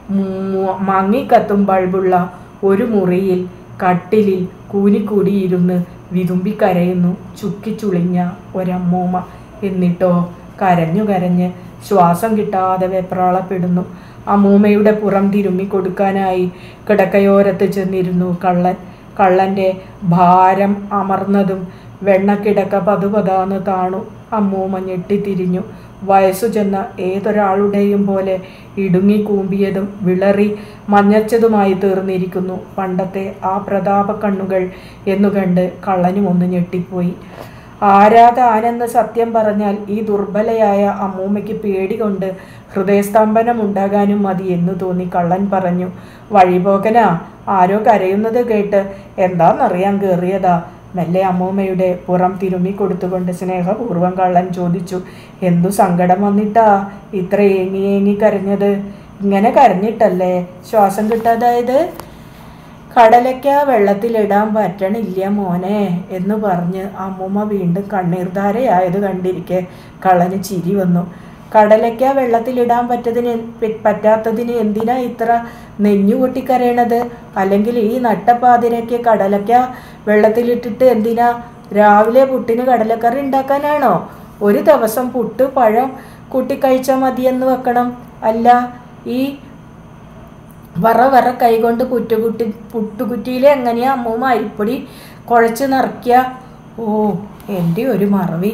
മു- മങ്ങിക്കത്തും ബൾബുള്ള ഒരു മുറിയിൽ കട്ടിലിൽ കൂനിക്കൂടിയിരുന്ന് വിതുമ്പിക്കരയുന്നു ചുക്കിച്ചുളിഞ്ഞ ഒരമ്മൂമ്മ എന്നിട്ടോ കരഞ്ഞു കരഞ്ഞ് ശ്വാസം കിട്ടാതെ വെപ്രാളപ്പെടുന്നു അമ്മൂമ്മയുടെ പുറം തിരുമ്മി കൊടുക്കാനായി കിടക്കയോരത്ത് ചെന്നിരുന്നു കള്ളൻ കള്ളൻ്റെ ഭാരം അമർന്നതും വെണ്ണക്കിടക്ക പതുപതാന്ന് താണു അമ്മൂമ്മ ഞെട്ടിത്തിരിഞ്ഞു വയസ്സു ചെന്ന ഏതൊരാളുടെയും പോലെ ഇടുങ്ങി കൂമ്പിയതും വിളറി മഞ്ഞച്ചതുമായി തീർന്നിരിക്കുന്നു പണ്ടത്തെ ആ പ്രതാപ കണ്ണുകൾ എന്നു കണ്ട് കള്ളനും ഒന്ന് ഞെട്ടിപ്പോയി ആരാധ ആനന്ദ് സത്യം പറഞ്ഞാൽ ഈ ദുർബലയായ അമ്മൂമ്മയ്ക്ക് പേടി കൊണ്ട് ഹൃദയസ്തംഭനം ഉണ്ടാകാനും മതി എന്ന് തോന്നി കള്ളൻ പറഞ്ഞു വഴിപോക്കനാ ആരോ കരയുന്നത് കേട്ട് എന്താണെന്നറിയാൻ കയറിയതാ മെല്ലെ അമ്മൂമ്മയുടെ പുറം തിരുമ്മി കൊടുത്തുകൊണ്ട് സ്നേഹപൂർവ്വം കള്ളൻ ചോദിച്ചു എന്തു സങ്കടം വന്നിട്ടാ ഇത്ര ഏങ്ങി ഏങ്ങി കരഞ്ഞത് ഇങ്ങനെ കരഞ്ഞിട്ടല്ലേ ശ്വാസം കിട്ടാതായത് കടലയ്ക്ക വെള്ളത്തിലിടാൻ പറ്റണില്ല മോനെ എന്ന് പറഞ്ഞ് അമ്മൂമ്മ വീണ്ടും കണ്ണീർധാരയായത് കണ്ടിരിക്കെ കള്ളന് ചിരി വന്നു കടലയ്ക്ക വെള്ളത്തിലിടാൻ പറ്റതിന് പറ്റാത്തതിന് എന്തിനാ ഇത്ര നെഞ്ഞുകൊട്ടി കരയണത് അല്ലെങ്കിൽ ഈ നട്ടപ്പാതിരയ്ക്ക് കടലയ്ക്ക വെള്ളത്തിലിട്ടിട്ട് എന്തിനാ രാവിലെ പുട്ടിന് കടലക്കറി ഉണ്ടാക്കാനാണോ ഒരു ദിവസം പുട്ട് പഴം കൂട്ടിക്കഴിച്ചാൽ മതിയെന്ന് വെക്കണം അല്ല ഈ വറ വറ കൈകൊണ്ട് പുറ്റുകുട്ടി പുട്ടുകുറ്റിയിൽ എങ്ങനെയാ അമ്മൂമ്മ അരിപ്പൊടി കുഴച്ച് നിറയ്ക്കുക ഓ എൻ്റെ ഒരു മറവി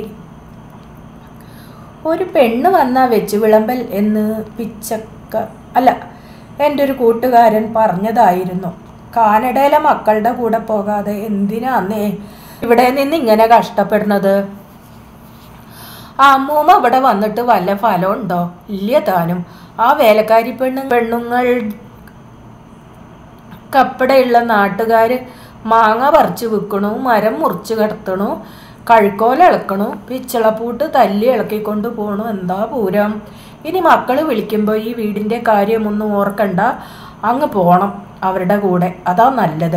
ഒരു പെണ്ണ് വന്നാ വെച്ച് വിളമ്പൽ എന്ന് പിച്ചക്ക അല്ല എൻ്റെ ഒരു കൂട്ടുകാരൻ പറഞ്ഞതായിരുന്നു കാനഡയിലെ മക്കളുടെ കൂടെ പോകാതെ എന്തിനാന്നേ ഇവിടെ നിന്ന് ഇങ്ങനെ കഷ്ടപ്പെടുന്നത് ആ അമ്മൂമ്മ ഇവിടെ വന്നിട്ട് വല്ല ഫലമുണ്ടോ ഇല്ല താനും ആ വേലക്കാരി പെണ്ണു പെണ്ണുങ്ങൾ കപ്പടയുള്ള നാട്ടുകാർ മാങ്ങ പറിച്ച് വിൽക്കണു മരം മുറിച്ച് കിടത്തണു കഴുക്കോല ഇളക്കണു പിച്ചളപ്പൂട്ട് തല്ലി ഇളക്കിക്കൊണ്ട് പോണു എന്താ പൂരം ഇനി മക്കൾ വിളിക്കുമ്പോൾ ഈ വീടിൻ്റെ കാര്യമൊന്നും ഓർക്കണ്ട അങ്ങ് പോണം അവരുടെ കൂടെ അതാ നല്ലത്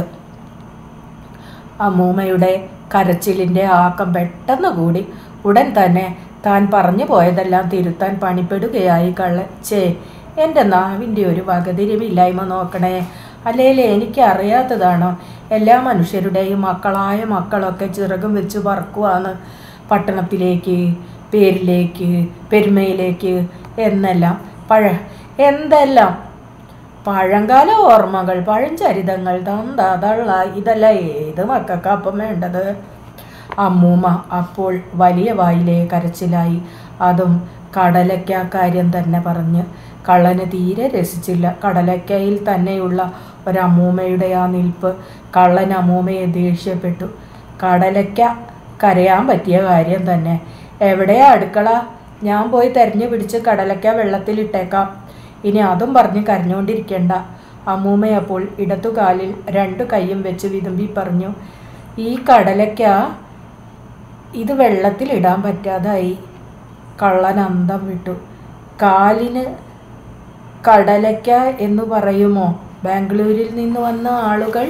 അമ്മൂമ്മയുടെ കരച്ചിലിൻ്റെ ആക്കം പെട്ടെന്ന് കൂടി ഉടൻ തന്നെ താൻ പറഞ്ഞു പോയതെല്ലാം തിരുത്താൻ പണിപ്പെടുകയായി കള്ളൻ ചേ എൻ്റെ നാവിൻ്റെ ഒരു വകതിരിവില്ലായ്മ നോക്കണേ അല്ലേലേ എനിക്ക് അറിയാത്തതാണോ എല്ലാ മനുഷ്യരുടെയും മക്കളായ മക്കളൊക്കെ ചിറകും വെച്ച് പറക്കുവാണ് പട്ടണത്തിലേക്ക് പേരിലേക്ക് പെരുമയിലേക്ക് എന്നെല്ലാം പഴ എന്തെല്ലാം പഴങ്കാല ഓർമ്മകൾ പഴഞ്ചരിതങ്ങൾ തന്താ തള്ള ഇതല്ല ഏത് മക്കൾക്കാ അപ്പം വേണ്ടത് അമ്മൂമ്മ അപ്പോൾ വലിയ വായിലെ കരച്ചിലായി അതും കടലയ്ക്ക കാര്യം തന്നെ പറഞ്ഞ് കള്ളന് തീരെ രസിച്ചില്ല കടലയ്ക്കയിൽ തന്നെയുള്ള ഒരമ്മൂമ്മയുടെ ആ നിൽപ്പ് കള്ളൻ അമ്മൂമ്മയെ ദേഷ്യപ്പെട്ടു കടലയ്ക്ക കരയാൻ പറ്റിയ കാര്യം തന്നെ എവിടെയാ അടുക്കള ഞാൻ പോയി തെരഞ്ഞു പിടിച്ച് കടലയ്ക്ക വെള്ളത്തിലിട്ടേക്കാം ഇനി അതും പറഞ്ഞ് കരഞ്ഞുകൊണ്ടിരിക്കേണ്ട അമ്മൂമ്മ അപ്പോൾ ഇടത്തുകാലിൽ രണ്ടു കൈയും വെച്ച് വിതുമ്പി പറഞ്ഞു ഈ കടലയ്ക്ക ഇത് വെള്ളത്തിലിടാൻ പറ്റാതായി കള്ളൻ അന്തം വിട്ടു കാലിന് കടലയ്ക്ക എന്ന് പറയുമോ ബാംഗ്ലൂരിൽ നിന്ന് വന്ന ആളുകൾ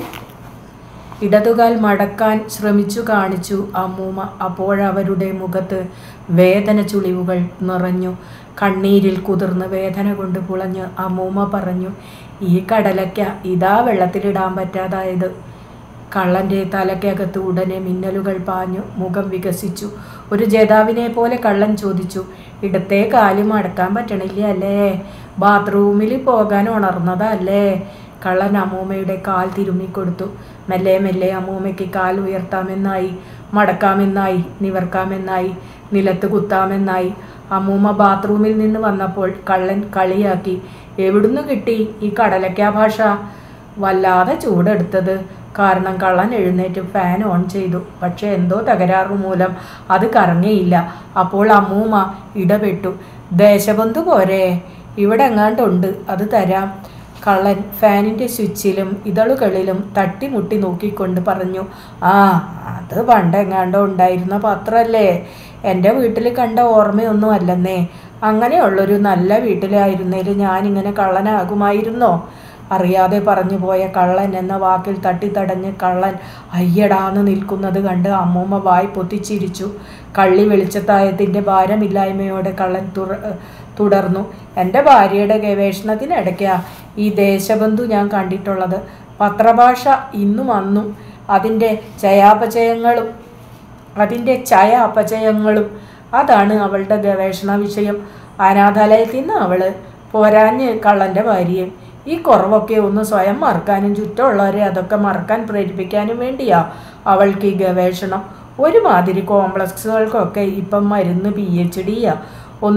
ഇടതുകാൽ മടക്കാൻ ശ്രമിച്ചു കാണിച്ചു അമ്മൂമ്മ അപ്പോഴവരുടെ മുഖത്ത് വേദന ചുളിവുകൾ നിറഞ്ഞു കണ്ണീരിൽ കുതിർന്ന് വേദന കൊണ്ട് പുളഞ്ഞ് അമ്മൂമ്മ പറഞ്ഞു ഈ കടലയ്ക്ക ഇതാ വെള്ളത്തിലിടാൻ പറ്റാതായത് കള്ളൻ്റെ തലക്കകത്ത് ഉടനെ മിന്നലുകൾ പാഞ്ഞു മുഖം വികസിച്ചു ഒരു ജേതാവിനെ പോലെ കള്ളൻ ചോദിച്ചു ഇടത്തെ കാലും അടക്കാൻ പറ്റണില്ല അല്ലേ ബാത്റൂമിൽ പോകാൻ ഉണർന്നതല്ലേ കള്ളൻ അമ്മൂമ്മയുടെ കാൽ തിരുമ്മിക്കൊടുത്തു മെല്ലെ മെല്ലെ അമ്മൂമ്മയ്ക്ക് കാൽ ഉയർത്താമെന്നായി മടക്കാമെന്നായി നിവർക്കാമെന്നായി നിലത്ത് കുത്താമെന്നായി അമ്മൂമ്മ ബാത്റൂമിൽ നിന്ന് വന്നപ്പോൾ കള്ളൻ കളിയാക്കി എവിടുന്ന് കിട്ടി ഈ കടലയ്ക്കാ ഭാഷ വല്ലാതെ ചൂടെടുത്തത് കാരണം കള്ളൻ എഴുന്നേറ്റ് ഫാൻ ഓൺ ചെയ്തു പക്ഷെ എന്തോ തകരാറു മൂലം അത് കറങ്ങിയില്ല അപ്പോൾ അമ്മൂമ്മ ഇടപെട്ടു ദേശബന്ധു പോരെ ഇവിടെ എങ്ങാണ്ടുണ്ട് അത് തരാം കള്ളൻ ഫാനിൻ്റെ സ്വിച്ചിലും ഇതളുകളിലും തട്ടിമുട്ടി നോക്കിക്കൊണ്ട് പറഞ്ഞു ആ അത് പണ്ടെങ്ങാണ്ടോ ഉണ്ടായിരുന്ന പത്രല്ലേ എൻ്റെ വീട്ടിൽ കണ്ട ഓർമ്മയൊന്നും അല്ലെന്നേ അങ്ങനെയുള്ളൊരു നല്ല വീട്ടിലായിരുന്നേൽ ഞാനിങ്ങനെ കള്ളനാകുമായിരുന്നോ അറിയാതെ പറഞ്ഞു പോയ കള്ളൻ എന്ന വാക്കിൽ തട്ടിത്തടഞ്ഞ് കള്ളൻ അയ്യടാന്ന് നിൽക്കുന്നത് കണ്ട് അമ്മൂമ്മ വാய் പൊത്തിച്ചിരിച്ചു കള്ളി വെളിച്ചത്തായത്തിൻ്റെ ഭാരമില്ലായ്മയോടെ കള്ളൻ തുറ തുടർന്നു എൻ്റെ ഭാര്യയുടെ ഗവേഷണത്തിനിടയ്ക്കാ ഈ ദേശബന്ധു ഞാൻ കണ്ടിട്ടുള്ളത് പത്രഭാഷ ഇന്നും അന്നും അതിൻ്റെ ചയാപചയങ്ങളും അതിൻ്റെ ചയ അപചയങ്ങളും അതാണ് അവളുടെ ഗവേഷണ വിഷയം അനാഥാലയത്തിൽ നിന്ന് അവള് പോരാഞ്ഞ് കള്ളൻ്റെ ഭാര്യയും ഈ കുറവൊക്കെ ഒന്ന് സ്വയം മറക്കാനും ചുറ്റുമുള്ളവരെ അതൊക്കെ മറക്കാൻ പ്രേരിപ്പിക്കാനും വേണ്ടിയാ അവൾക്ക് ഈ ഗവേഷണം ഒരുമാതിരി കോംപ്ലക്സുകൾക്കൊക്കെ ഇപ്പം മരുന്ന് പി എച്ച് ഡിയാ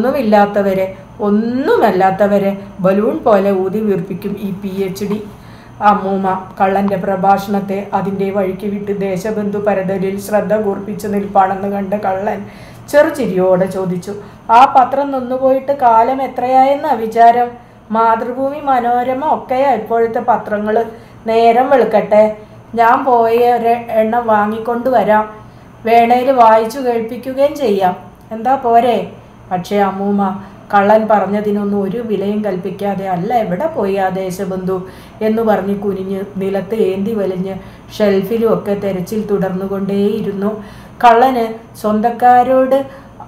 ഒന്നുമില്ലാത്തവരെ ഒന്നുമല്ലാത്തവരെ ബലൂൺ പോലെ ഊതി വീർപ്പിക്കും ഈ പി എച്ച് ഡി അമ്മൂമ്മ കള്ളന്റെ പ്രഭാഷണത്തെ അതിൻ്റെ വഴിക്ക് വിട്ട് ദേശബന്ധു പരതലിൽ ശ്രദ്ധ കൂർപ്പിച്ചു നിൽപ്പാണെന്ന് കണ്ട കള്ളൻ ചെറുചിരിയോടെ ചോദിച്ചു ആ പത്രം നിന്നുപോയിട്ട് കാലം എത്രയായെന്നാ വിചാരം മാതൃഭൂമി മനോരമ ഒക്കെയാ ഇപ്പോഴത്തെ പത്രങ്ങൾ നേരം വെളുക്കട്ടെ ഞാൻ പോയ ഒരു എണ്ണം വാങ്ങിക്കൊണ്ട് വരാം വേണേൽ വായിച്ചു കേൾപ്പിക്കുകയും ചെയ്യാം എന്താ പോരെ പക്ഷേ അമ്മൂമ്മ കള്ളൻ പറഞ്ഞതിനൊന്നും ഒരു വിലയും കൽപ്പിക്കാതെ അല്ല എവിടെ പോയി ആ ദേശബന്ധു എന്ന് പറഞ്ഞ് കുനിഞ്ഞ് നിലത്ത് ഏന്തി വലിഞ്ഞ് ഷെൽഫിലും ഒക്കെ തെരച്ചിൽ തുടർന്നുകൊണ്ടേയിരുന്നു കള്ളന് സ്വന്തക്കാരോട്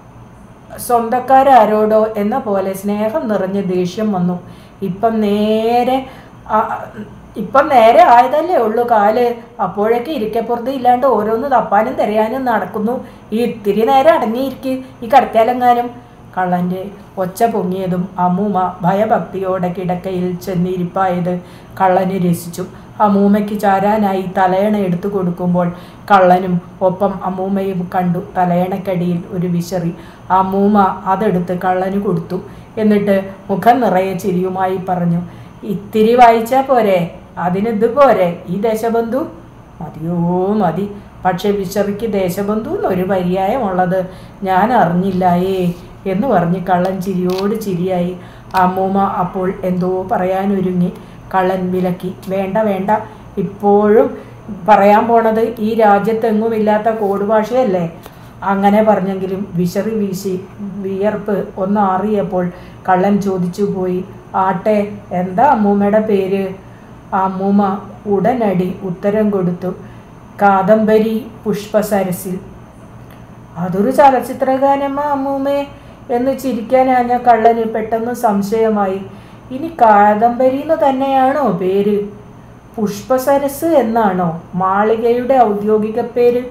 സ്വന്തക്കാരാരോടോ എന്ന പോലെ സ്നേഹം നിറഞ്ഞ ദേഷ്യം വന്നു ഇപ്പം നേരെ ആ- ഇപ്പം നേരെ ആയതല്ലേ ഉള്ളൂ കാല് അപ്പോഴേക്ക് ഇരിക്കപ്പുറത്ത് ഇല്ലാണ്ട് ഓരോന്ന് തപ്പാനും തിരയാനും നടക്കുന്നു ഈ ഇത്തിരി നേരം അടങ്ങിയിരിക്ക് ഈ കടക്കാലെങ്ങാനും കള്ളൻ്റെ ഒച്ച പൊങ്ങിയതും അമ്മൂമ്മ ഭയഭക്തിയോടെ കിടക്കയിൽ ചെന്നിരിപ്പായത് കള്ളന് രസിച്ചു അമ്മൂമ്മയ്ക്ക് ചാരാനായി തലയണ എടുത്തു കൊടുക്കുമ്പോൾ കള്ളനും ഒപ്പം അമ്മൂമ്മയും കണ്ടു തലയണക്കടിയിൽ ഒരു വിശറി അമ്മൂമ്മ അതെടുത്ത് കള്ളന് കൊടുത്തു എന്നിട്ട് മുഖം നിറയെ ചിരിയുമായി പറഞ്ഞു ഇത്തിരി വായിച്ചാ പോരെ അതിനിത് പോരെ ഈ ദേശബന്ധു മതിയോ മതി പക്ഷെ വിശറിക്ക് ദേശബന്ധു എന്നൊരു പര്യായമുള്ളത് ഞാൻ അറിഞ്ഞില്ലായേ എന്ന് പറഞ്ഞ് കള്ളൻ ചിരിയോട് ചിരിയായി അമ്മൂമ്മ അപ്പോൾ എന്തോ പറയാനൊരുങ്ങി കള്ളൻ വിലക്കി വേണ്ട വേണ്ട ഇപ്പോഴും പറയാൻ പോണത് ഈ രാജ്യത്തെങ്ങുമില്ലാത്ത കോഡ് ഭാഷയല്ലേ അങ്ങനെ പറഞ്ഞെങ്കിലും വിശറി വീശി വിയർപ്പ് ഒന്ന് ആറിയപ്പോൾ കള്ളൻ ചോദിച്ചു പോയി ആട്ടെ എന്താ അമ്മൂമ്മയുടെ പേര് അമ്മൂമ്മ ഉടനടി ഉത്തരം കൊടുത്തു കാദംബരി പുഷ്പസരസിൽ അതൊരു ചലച്ചിത്രഗാനമാ അമ്മൂമ്മേ എന്ന് ചിരിക്കാനാഞ്ഞ കള്ളന് പെട്ടെന്ന് സംശയമായി ഇനി കാദംബരി എന്ന് തന്നെയാണോ പേര് പുഷ്പസരസ് എന്നാണോ മാളികയുടെ ഔദ്യോഗിക പേര്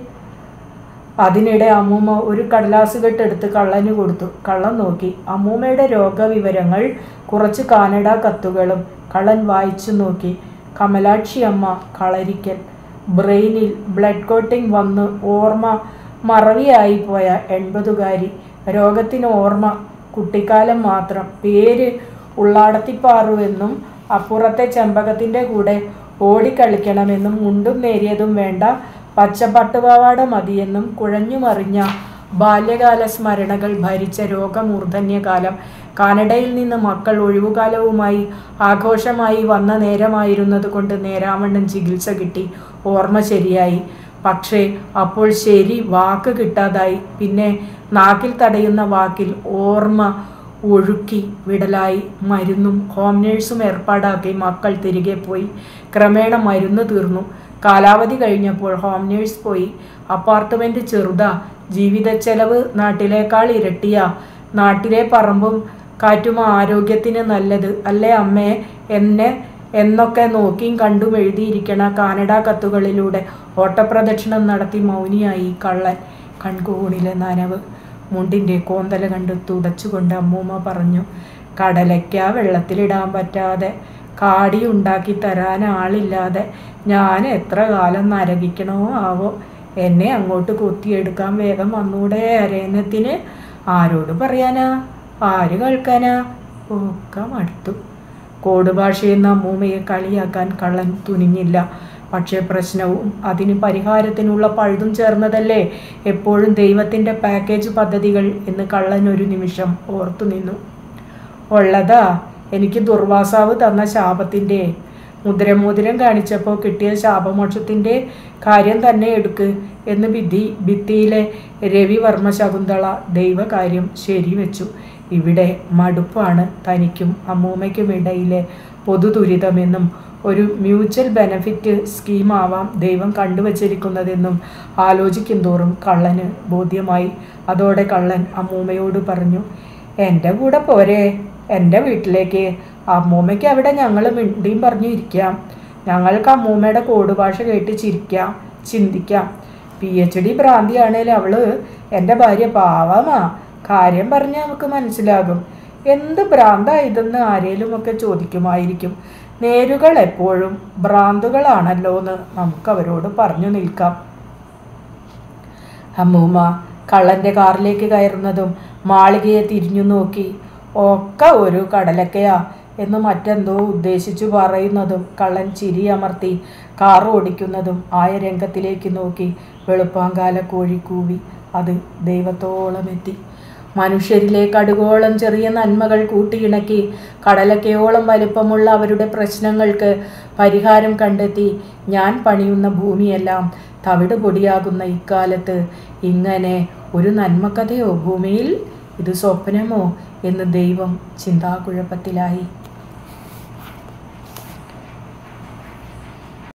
അതിനിടെ അമ്മൂമ്മ ഒരു കടലാസ് കെട്ടെടുത്ത് കള്ളന് കൊടുത്തു കള്ളൻ നോക്കി അമ്മൂമ്മയുടെ രോഗവിവരങ്ങൾ കുറച്ച് കാനഡ കത്തുകളും കള്ളൻ വായിച്ചു നോക്കി കമലാക്ഷി അമ്മ കളരിക്കൽ ബ്രെയിനിൽ ബ്ലഡ് കോട്ടിംഗ് വന്ന് ഓർമ്മ മറവിയായി പോയ എൺപതുകാരി രോഗത്തിന് ഓർമ്മ കുട്ടിക്കാലം മാത്രം പേര് ഉള്ളാടത്തിപ്പാറു എന്നും അപ്പുറത്തെ ചെമ്പകത്തിൻ്റെ കൂടെ ഓടിക്കളിക്കണമെന്നും മുണ്ടും നേരിയതും വേണ്ട പച്ചപ്പട്ടുപാവാട മതിയെന്നും കുഴഞ്ഞുമറിഞ്ഞ ബാല്യകാല സ്മരണകൾ ഭരിച്ച രോഗമൂർധന്യകാലം കാനഡയിൽ നിന്ന് മക്കൾ ഒഴിവുകാലവുമായി ആഘോഷമായി വന്ന നേരമായിരുന്നത് കൊണ്ട് നേരാവണ്ണം ചികിത്സ കിട്ടി ഓർമ്മ ശരിയായി പക്ഷേ അപ്പോൾ ശരി വാക്ക് കിട്ടാതായി പിന്നെ നാക്കിൽ തടയുന്ന വാക്കിൽ ഓർമ്മ ഒഴുക്കി വിടലായി മരുന്നും ഹോം നേഴ്സും ഏർപ്പാടാക്കി മക്കൾ തിരികെ പോയി ക്രമേണ മരുന്ന് തീർന്നു കാലാവധി കഴിഞ്ഞപ്പോൾ ഹോം നേഴ്സ് പോയി അപ്പാർട്ട്മെൻറ്റ് ചെറുതാ ജീവിത ചെലവ് നാട്ടിലേക്കാൾ ഇരട്ടിയാ നാട്ടിലെ പറമ്പും കാറ്റും ആരോഗ്യത്തിന് നല്ലത് അല്ലേ അമ്മേ എന്നെ എന്നൊക്കെ നോക്കിയും കണ്ടും എഴുതിയിരിക്കണ കാനഡ കത്തുകളിലൂടെ ഓട്ടപ്രദക്ഷിണം നടത്തി മൗനിയായി കള്ളൻ കൺകൂണിലെ നനവ് മുണ്ടിൻ്റെ കോന്തല കണ്ട് തുടച്ചുകൊണ്ട് അമ്മൂമ്മ പറഞ്ഞു കടലയ്ക്ക വെള്ളത്തിലിടാൻ പറ്റാതെ കാടി ഉണ്ടാക്കി തരാൻ ആളില്ലാതെ ഞാൻ എത്ര കാലം നരകിക്കണോ ആവോ എന്നെ അങ്ങോട്ട് കൊത്തിയെടുക്കാൻ വേഗം വന്നൂടെ അരയന്നത്തിന് ആരോട് പറയാനാ ആര് കേൾക്കാനാ ഒക്കെ മടുത്തു കോഡ് ഭാഷയെന്ന അമ്മൂമ്മയെ കളിയാക്കാൻ കള്ളൻ തുനിഞ്ഞില്ല പക്ഷേ പ്രശ്നവും അതിന് പരിഹാരത്തിനുള്ള പഴുതും ചേർന്നതല്ലേ എപ്പോഴും ദൈവത്തിൻ്റെ പാക്കേജ് പദ്ധതികൾ എന്ന് കള്ളൻ ഒരു നിമിഷം ഓർത്തു നിന്നു ഉള്ളതാ എനിക്ക് ദുർവാസാവ് തന്ന ശാപത്തിൻ്റെ മുദ്രമോതിരം കാണിച്ചപ്പോൾ കിട്ടിയ ശാപമോക്ഷത്തിൻ്റെ കാര്യം തന്നെ എടുക്ക് എന്ന് ഭിത്തി ഭിത്തിയിലെ രവിവർമ്മ ശകുന്തള ദൈവകാര്യം ശരിവെച്ചു ഇവിടെ മടുപ്പാണ് തനിക്കും അമ്മൂമ്മയ്ക്കും ഇടയിലെ പൊതുദുരിതമെന്നും ഒരു മ്യൂച്വൽ ബെനഫിറ്റ് സ്കീമാവാം ദൈവം കണ്ടുവച്ചിരിക്കുന്നതെന്നും ആലോചിക്കും തോറും കള്ളന് ബോധ്യമായി അതോടെ കള്ളൻ അമ്മൂമ്മയോട് പറഞ്ഞു എൻ്റെ കൂടെ പോരെ എൻ്റെ വീട്ടിലേക്ക് അമ്മൂമ്മയ്ക്ക് അവിടെ ഞങ്ങൾ മിണ്ടിയും പറഞ്ഞു ഇരിക്കാം ഞങ്ങൾക്ക് അമ്മൂമ്മയുടെ കോഡ് ഭാഷ കേട്ട് ചിരിക്കാം ചിന്തിക്കാം പി എച്ച് ഡി ഭ്രാന്തിയാണേലും അവള് എൻ്റെ ഭാര്യ പാവമാ കാര്യം പറഞ്ഞാൽ നമുക്ക് മനസ്സിലാകും എന്ത് ഭ്രാന്താ ഇതെന്ന് ആരേലുമൊക്കെ ചോദിക്കുമായിരിക്കും നേരുകൾ എപ്പോഴും ഭ്രാന്തുകളാണല്ലോ എന്ന് നമുക്ക് അവരോട് പറഞ്ഞു നിൽക്കാം അമ്മൂമ്മ കള്ളൻ്റെ കാറിലേക്ക് കയറുന്നതും മാളികയെ തിരിഞ്ഞു നോക്കി ഒക്കെ ഒരു കടലക്കയാ എന്ന് മറ്റെന്തോ ഉദ്ദേശിച്ചു പറയുന്നതും കള്ളൻ ചിരി അമർത്തി കാർ ഓടിക്കുന്നതും ആയ രംഗത്തിലേക്ക് നോക്കി വെളുപ്പാങ്കാല കോഴി കൂവി അത് ദൈവത്തോളം എത്തി മനുഷ്യരിലെ കടുകോളം ചെറിയ നന്മകൾ കൂട്ടിയിണക്കി കടലക്കയോളം വലിപ്പമുള്ള അവരുടെ പ്രശ്നങ്ങൾക്ക് പരിഹാരം കണ്ടെത്തി ഞാൻ പണിയുന്ന ഭൂമിയെല്ലാം തവിട് പൊടിയാകുന്ന ഇക്കാലത്ത് ഇങ്ങനെ ഒരു നന്മക്കഥയോ ഭൂമിയിൽ ഇത് സ്വപ്നമോ എന്ന് ദൈവം ചിന്താകുഴപ്പത്തിലായി